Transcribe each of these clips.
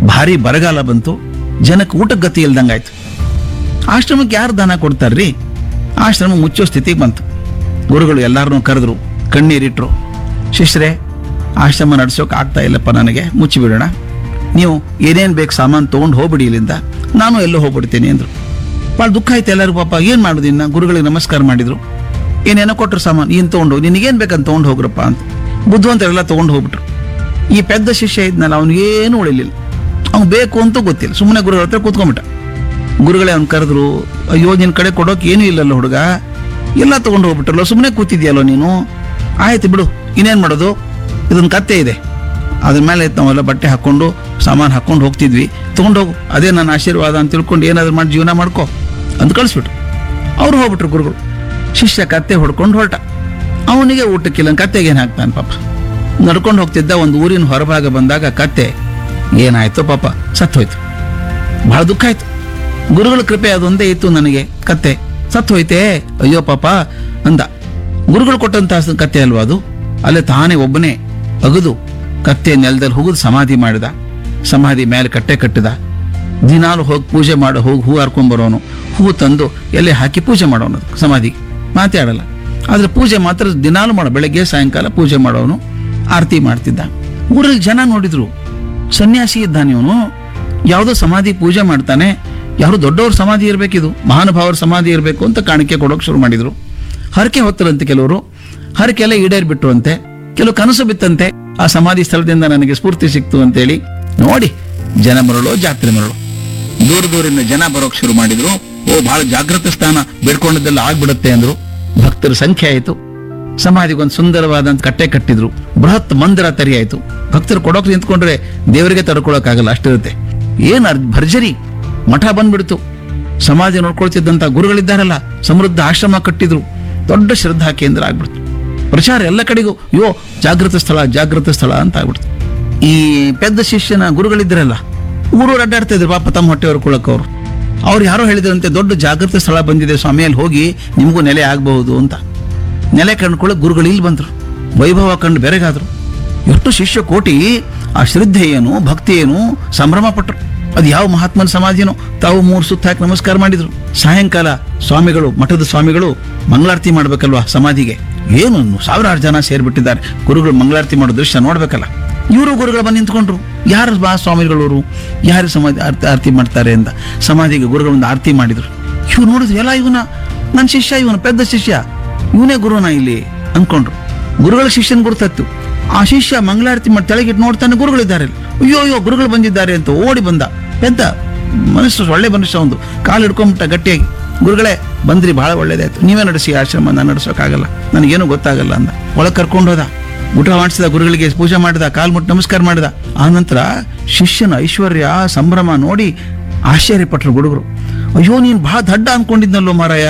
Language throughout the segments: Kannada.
ಭಾರಿ ಬರಗಾಲ ಬಂತು ಜನಕ್ಕೆ ಊಟಕ್ಕೆ ಗತಿ ಇಲ್ದಂಗಾಯ್ತು ಆಶ್ರಮಕ್ಕೆ ಯಾರು ದಾನ ಕೊಡ್ತಾರ್ರಿ ಆಶ್ರಮ ಮುಚ್ಚೋ ಸ್ಥಿತಿಗೆ ಬಂತು ಗುರುಗಳು ಎಲ್ಲಾರನ್ನೂ ಕರೆದ್ರು ಕಣ್ಣೀರಿಟ್ರು ಶಿಷ್ಯರೇ ಆಶ್ರಮ ನಡ್ಸೋಕೆ ಆಗ್ತಾ ಇಲ್ಲಪ್ಪ ನನಗೆ ಮುಚ್ಚಿಬಿಡೋಣ ನೀವು ಏನೇನು ಬೇಕು ಸಾಮಾನು ತೊಗೊಂಡು ಹೋಗ್ಬಿಡಿ ಇಲ್ಲಿಂದ ನಾನು ಎಲ್ಲೋ ಹೋಗ್ಬಿಡ್ತೀನಿ ಅಂದ್ರು ಭಾಳ ದುಃಖ ಆಯ್ತು ಎಲ್ಲರೂ ಪಾಪ ಏನು ಮಾಡೋದು ಇನ್ನ ಗುರುಗಳಿಗೆ ನಮಸ್ಕಾರ ಮಾಡಿದ್ರು ಏನೇನೋ ಕೊಟ್ಟರು ಸಾಮಾನು ಏನು ತೊಗೊಂಡು ನಿನಗೇನು ಬೇಕಂತ ತೊಗೊಂಡು ಹೋಗ್ರಪ್ಪ ಅಂತ ಬುದ್ಧಿವಂತರೆಲ್ಲ ತೊಗೊಂಡು ಹೋಗ್ಬಿಟ್ರು ಈ ಪೆದ್ದ ಶಿಷ್ಯ ಇದ್ನಲ್ಲ ಅವನಿಗೇನು ಉಳಿಲಿಲ್ಲ ಅವ್ನು ಬೇಕು ಅಂತ ಗೊತ್ತಿಲ್ಲ ಸುಮ್ಮನೆ ಗುರುಗಳ ಹತ್ರ ಕೂತ್ಕೊಂಡ್ಬಿಟ್ಟ ಗುರುಗಳೇ ಅವ್ನು ಕರೆದ್ರು ಅಯ್ಯೋ ನಿನ್ನ ಕಡೆ ಕೊಡೋಕೆ ಏನೂ ಇಲ್ಲಲ್ಲ ಹುಡುಗ ಎಲ್ಲ ತೊಗೊಂಡು ಹೋಗ್ಬಿಟ್ರಲ್ಲ ಸುಮ್ಮನೆ ಕೂತಿದ್ಯಲ್ಲೋ ನೀನು ಆಯ್ತು ಬಿಡು ಇನ್ನೇನು ಮಾಡೋದು ಇದೊಂದು ಕತ್ತೆ ಇದೆ ಅದ್ರ ಮೇಲೆ ನಾವೆಲ್ಲ ಬಟ್ಟೆ ಹಾಕ್ಕೊಂಡು ಸಾಮಾನು ಹಾಕ್ಕೊಂಡು ಹೋಗ್ತಿದ್ವಿ ತೊಗೊಂಡೋಗು ಅದೇ ನನ್ನ ಆಶೀರ್ವಾದ ಅಂತ ತಿಳ್ಕೊಂಡು ಏನಾದ್ರು ಮಾಡಿ ಜೀವನ ಮಾಡ್ಕೋ ಅಂತ ಕಳಿಸ್ಬಿಟ್ರು ಅವ್ರು ಹೋಗ್ಬಿಟ್ರು ಗುರುಗಳು ಶಿಷ್ಯ ಕತ್ತೆ ಹೊಡ್ಕೊಂಡು ಹೊರಟ ಅವನಿಗೆ ಊಟಕ್ಕಿಲ್ಲ ಕತ್ತೆಗೆ ಏನು ಹಾಕ್ತಾನೆ ಪಾಪ ನಡ್ಕೊಂಡು ಹೋಗ್ತಿದ್ದ ಒಂದು ಊರಿನ ಹೊರಭಾಗ ಬಂದಾಗ ಕತ್ತೆ ಏನಾಯ್ತು ಪಾಪ ಸತ್ತೋಯ್ತು ಬಹಳ ದುಃಖ ಆಯ್ತು ಗುರುಗಳ ಕೃಪೆ ಅದೊಂದೇ ಇತ್ತು ನನಗೆ ಕತ್ತೆ ಸತ್ತು ಹೋಯ್ತೆ ಅಯ್ಯೋ ಪಾಪ ಅಂದ ಗುರುಗಳು ಕೊಟ್ಟಂತ ಕತ್ತೆ ಅಲ್ವಾ ಅದು ಅಲ್ಲೇ ತಾನೇ ಒಬ್ಬನೇ ಅಗದು ಕತ್ತೆ ನೆಲದಲ್ಲಿ ಹೋಗುದು ಸಮಾಧಿ ಮಾಡಿದ ಸಮಾಧಿ ಮೇಲೆ ಕಟ್ಟೆ ಕಟ್ಟಿದ ದಿನಾಲು ಹೋಗಿ ಪೂಜೆ ಮಾಡೋ ಹೋಗಿ ಹೂ ಹರ್ಕೊಂಡ್ ಬರೋನು ಹೂ ತಂದು ಎಲೆ ಹಾಕಿ ಪೂಜೆ ಮಾಡೋನು ಅದಕ್ಕೆ ಸಮಾಧಿಗೆ ಮಾತಾಡಲ್ಲ ಆದ್ರೆ ಪೂಜೆ ಮಾತ್ರ ದಿನಾಲು ಮಾಡೋ ಬೆಳಗ್ಗೆ ಸಾಯಂಕಾಲ ಪೂಜೆ ಮಾಡೋನು ಆರತಿ ಮಾಡ್ತಿದ್ದ ಊರಲ್ಲಿ ಜನ ನೋಡಿದ್ರು ಸನ್ಯಾಸಿ ಇದ್ದಾನೆ ಇವನು ಯಾವುದೋ ಸಮಾಧಿ ಪೂಜೆ ಮಾಡ್ತಾನೆ ಯಾರು ದೊಡ್ಡವ್ರ ಸಮಾಧಿ ಇರಬೇಕಿದು ಮಹಾನುಭಾವರ ಸಮಾಧಿ ಇರಬೇಕು ಅಂತ ಕಾಣಿಕೆ ಕೊಡೋಕೆ ಶುರು ಮಾಡಿದ್ರು ಹರಕೆ ಹೊತ್ತರಂತೆ ಕೆಲವರು ಹರಕೆ ಎಲ್ಲ ಈಡೇರ್ಬಿಟ್ರು ಅಂತೆ ಕೆಲವು ಕನಸು ಬಿತ್ತಂತೆ ಆ ಸಮಾಧಿ ಸ್ಥಳದಿಂದ ನನಗೆ ಸ್ಫೂರ್ತಿ ಸಿಕ್ತು ಅಂತೇಳಿ ನೋಡಿ ಜನ ಮರಳು ಜಾತ್ರೆ ಮರಳು ದೂರ ದೂರಿಂದ ಜನ ಬರೋಕ್ ಶುರು ಮಾಡಿದ್ರು ಓ ಬಹಳ ಜಾಗೃತ ಸ್ಥಾನ ಬೇಡ್ಕೊಂಡದ್ದೆಲ್ಲ ಆಗ್ಬಿಡುತ್ತೆ ಅಂದ್ರು ಭಕ್ತರ ಸಂಖ್ಯೆ ಆಯಿತು ಸಮಾಧಿಗೆ ಒಂದು ಸುಂದರವಾದಂತ ಕಟ್ಟೆ ಕಟ್ಟಿದ್ರು ಬೃಹತ್ ಮಂದಿರ ತರಿ ಆಯ್ತು ಭಕ್ತರು ಕೊಡೋಕೆ ನಿಂತ್ಕೊಂಡ್ರೆ ದೇವರಿಗೆ ತಡ್ಕೊಳಕ್ಕಾಗಲ್ಲ ಅಷ್ಟಿರುತ್ತೆ ಏನ್ ಅರ್- ಭರ್ಜರಿ ಮಠ ಬಂದ್ಬಿಡ್ತು ಸಮಾಧಿ ನೋಡ್ಕೊಳ್ತಿದ್ದಂತ ಗುರುಗಳಿದ್ದಾರಲ್ಲ ಸಮೃದ್ಧ ಆಶ್ರಮ ಕಟ್ಟಿದ್ರು ದೊಡ್ಡ ಶ್ರದ್ಧಾ ಕೇಂದ್ರ ಆಗ್ಬಿಡ್ತು ಪ್ರಚಾರ ಎಲ್ಲ ಕಡೆಗೂ ಯೋ ಜಾಗೃತ ಸ್ಥಳ ಜಾಗೃತ ಸ್ಥಳ ಅಂತ ಆಗ್ಬಿಡ್ತು ಈ ಪೆದ್ದ ಶಿಷ್ಯನ ಗುರುಗಳಿದ್ರಲ್ಲ ಊರೂರು ಅಡ್ಡಾಡ್ತಾ ಇದ್ರು ಪಾಪ ತಮ್ಮ ಹೊಟ್ಟೆ ಹೊರ್ಕೊಳಕ್ ಅವರು ಅವ್ರು ಯಾರೋ ಹೇಳಿದ್ರಂತೆ ದೊಡ್ಡ ಜಾಗೃತ ಸ್ಥಳ ಬಂದಿದೆ ಸ್ವಾಮಿ ಅಲ್ಲಿ ಹೋಗಿ ನಿಮಗೂ ನೆಲೆ ಆಗಬಹುದು ಅಂತ ನೆಲೆ ಕಂಡ್ಕೊಳ್ಳೋಕೆ ಗುರುಗಳು ಇಲ್ಲಿ ಬಂದ್ರು ವೈಭವ ಕಂಡು ಬೆರಗಾದ್ರು ಎಷ್ಟು ಶಿಷ್ಯ ಕೋಟಿ ಆ ಶ್ರದ್ಧೆ ಏನು ಭಕ್ತಿ ಏನು ಸಂಭ್ರಮ ಪಟ್ರು ಅದು ಯಾವ ಮಹಾತ್ಮನ ಸಮಾಧಿನೋ ತಾವು ಮೂರು ಸುತ್ತ ಹಾಕಿ ನಮಸ್ಕಾರ ಮಾಡಿದ್ರು ಸಾಯಂಕಾಲ ಸ್ವಾಮಿಗಳು ಮಠದ ಸ್ವಾಮಿಗಳು ಮಂಗಳಾರತಿ ಮಾಡ್ಬೇಕಲ್ವಾ ಸಮಾಧಿಗೆ ಏನು ಸಾವಿರಾರು ಜನ ಸೇರ್ಬಿಟ್ಟಿದ್ದಾರೆ ಗುರುಗಳು ಮಂಗಳಾರತಿ ಮಾಡೋ ದೃಶ್ಯ ನೋಡ್ಬೇಕಲ್ಲ ಇವರು ಗುರುಗಳು ಬಂದು ನಿಂತ್ಕೊಂಡ್ರು ಯಾರು ಬಾ ಸ್ವಾಮಿಗಳವರು ಯಾರು ಸಮಾಧಿ ಆರ್ತಿ ಆರತಿ ಮಾಡ್ತಾರೆ ಅಂತ ಸಮಾಧಿಗೆ ಗುರುಗಳಿಂದ ಆರತಿ ಮಾಡಿದ್ರು ಇವ್ರು ನೋಡಿದ್ರು ಎಲ್ಲ ಇವನ ನನ್ನ ಶಿಷ್ಯ ಇವನು ಪೆದ್ದ ಶಿಷ್ಯ ಇವನೇ ಗುರುನ ಇಲ್ಲಿ ಅನ್ಕೊಂಡ್ರು ಗುರುಗಳ ಶಿಷ್ಯನ ಗುರುತತ್ತು ಆ ಶಿಷ್ಯ ಮಂಗಳಾರತಿ ಮಾಡಿ ತೆಳಗಿಟ್ಟು ನೋಡ್ತಾನೆ ಗುರುಗಳಿದ್ದಾರೆ ಇಲ್ಲಿ. ಅಯ್ಯೋ ಅಯ್ಯೋ ಗುರುಗಳು ಬಂದಿದ್ದಾರೆ ಅಂತ ಓಡಿ ಬಂದ ಪೆದ್ದ ಮನುಷ್ಯ ಒಳ್ಳೆ ಮನುಷ್ಯ ಒಂದು ಕಾಲು ಹಿಡ್ಕೊಂಬಿಟ್ಟ ಗಟ್ಟಿಯಾಗಿ ಗುರುಗಳೇ ಬಂದ್ರಿ ಬಹಳ ಒಳ್ಳೇದಾಯ್ತು ನೀವೇ ನಡೆಸಿ ಆಶ್ರಮ ನಾನು ನಡೆಸೋಕ್ಕಾಗಲ್ಲ ನನಗೇನು ಗೊತ್ತಾಗಲ್ಲ ಅಂದ ಒಳಗೆ ಕರ್ಕೊಂಡು ಹೋದ ಊಟ ಮಾಡಿಸಿದ ಗುರುಗಳಿಗೆ ಪೂಜೆ ಮಾಡಿದ ಕಾಲ್ ಮುಟ್ಟು ನಮಸ್ಕಾರ ಮಾಡಿದ ಆ ನಂತರ ಶಿಷ್ಯನ ಐಶ್ವರ್ಯ ಸಂಭ್ರಮ ನೋಡಿ ಆಶ್ಚರ್ಯಪಟ್ರು ಗುರುಗಳು ಅಯ್ಯೋ ನೀನು ಬಹಳ ದಡ್ಡ ಅನ್ಕೊಂಡಿದ್ನಲ್ಲೋ ಮಾರಾಯ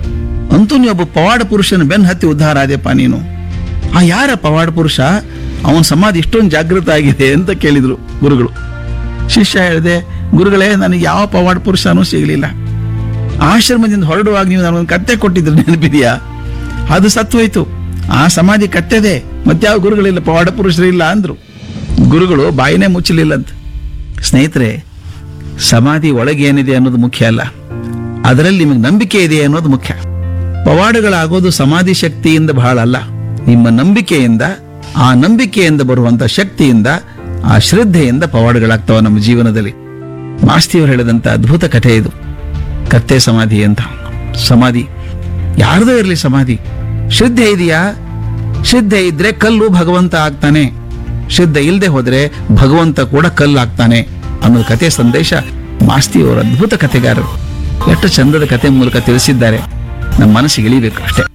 ಅಂತೂ ನೀ ಒಬ್ಬ ಪವಾಡ ಪುರುಷನ ಬೆನ್ ಹತ್ತಿ ಉದ್ಧಾರ ಆದ್ಯಪ್ಪ ನೀನು ಆ ಯಾರ ಪವಾಡ ಪುರುಷ ಅವನ ಸಮಾಧಿ ಇಷ್ಟೊಂದು ಜಾಗೃತ ಆಗಿದೆ ಅಂತ ಕೇಳಿದ್ರು ಗುರುಗಳು ಶಿಷ್ಯ ಹೇಳಿದೆ ಗುರುಗಳೇ ನನಗೆ ಯಾವ ಪವಾಡ ಪುರುಷನೂ ಸಿಗಲಿಲ್ಲ ಆಶ್ರಮದಿಂದ ಹೊರಡುವಾಗ ನೀವು ನನಗೊಂದು ಕತ್ತೆ ಕೊಟ್ಟಿದ್ರು ನೆನಪಿದೆಯಾ ಅದು ಸತ್ತು ಹೋಯ್ತು ಆ ಸಮಾಧಿ ಕತ್ತೆದೆ ಮತ್ಯಾವ ಗುರುಗಳಿಲ್ಲ ಪವಾಡ ಪುರುಷರಿಲ್ಲ ಅಂದ್ರು ಗುರುಗಳು ಬಾಯಿನೇ ಮುಚ್ಚಲಿಲ್ಲ ಅಂತ ಸ್ನೇಹಿತರೆ ಸಮಾಧಿ ಒಳಗೆ ಏನಿದೆ ಅನ್ನೋದು ಮುಖ್ಯ ಅಲ್ಲ ಅದರಲ್ಲಿ ನಿಮಗೆ ನಂಬಿಕೆ ಇದೆ ಅನ್ನೋದು ಮುಖ್ಯ ಪವಾಡಗಳಾಗೋದು ಸಮಾಧಿ ಶಕ್ತಿಯಿಂದ ಬಹಳ ಅಲ್ಲ ನಿಮ್ಮ ನಂಬಿಕೆಯಿಂದ ಆ ನಂಬಿಕೆಯಿಂದ ಬರುವಂತ ಶಕ್ತಿಯಿಂದ ಆ ಶ್ರದ್ಧೆಯಿಂದ ಪವಾಡಗಳಾಗ್ತವ ನಮ್ಮ ಜೀವನದಲ್ಲಿ ಮಾಸ್ತಿಯವರು ಹೇಳಿದಂತ ಅದ್ಭುತ ಕಥೆ ಇದು ಕತ್ತೆ ಸಮಾಧಿ ಅಂತ ಸಮಾಧಿ ಯಾರ್ದೋ ಇರಲಿ ಸಮಾಧಿ ಶ್ರದ್ಧೆ ಇದೆಯಾ ಶ್ರದ್ಧೆ ಇದ್ರೆ ಕಲ್ಲು ಭಗವಂತ ಆಗ್ತಾನೆ ಶ್ರದ್ಧೆ ಇಲ್ಲದೆ ಹೋದ್ರೆ ಭಗವಂತ ಕೂಡ ಕಲ್ಲು ಆಗ್ತಾನೆ ಅನ್ನೋ ಕತೆ ಸಂದೇಶ ಮಾಸ್ತಿಯವರು ಅದ್ಭುತ ಕಥೆಗಾರರು ಎಷ್ಟು ಚಂದದ ಕತೆ ಮೂಲಕ ತಿಳಿಸಿದ್ದಾರೆ ನಮ್ಮ ಮನಸ್ಸಿಗೆ ಇಳಿಬೇಕು ಅಷ್ಟೇ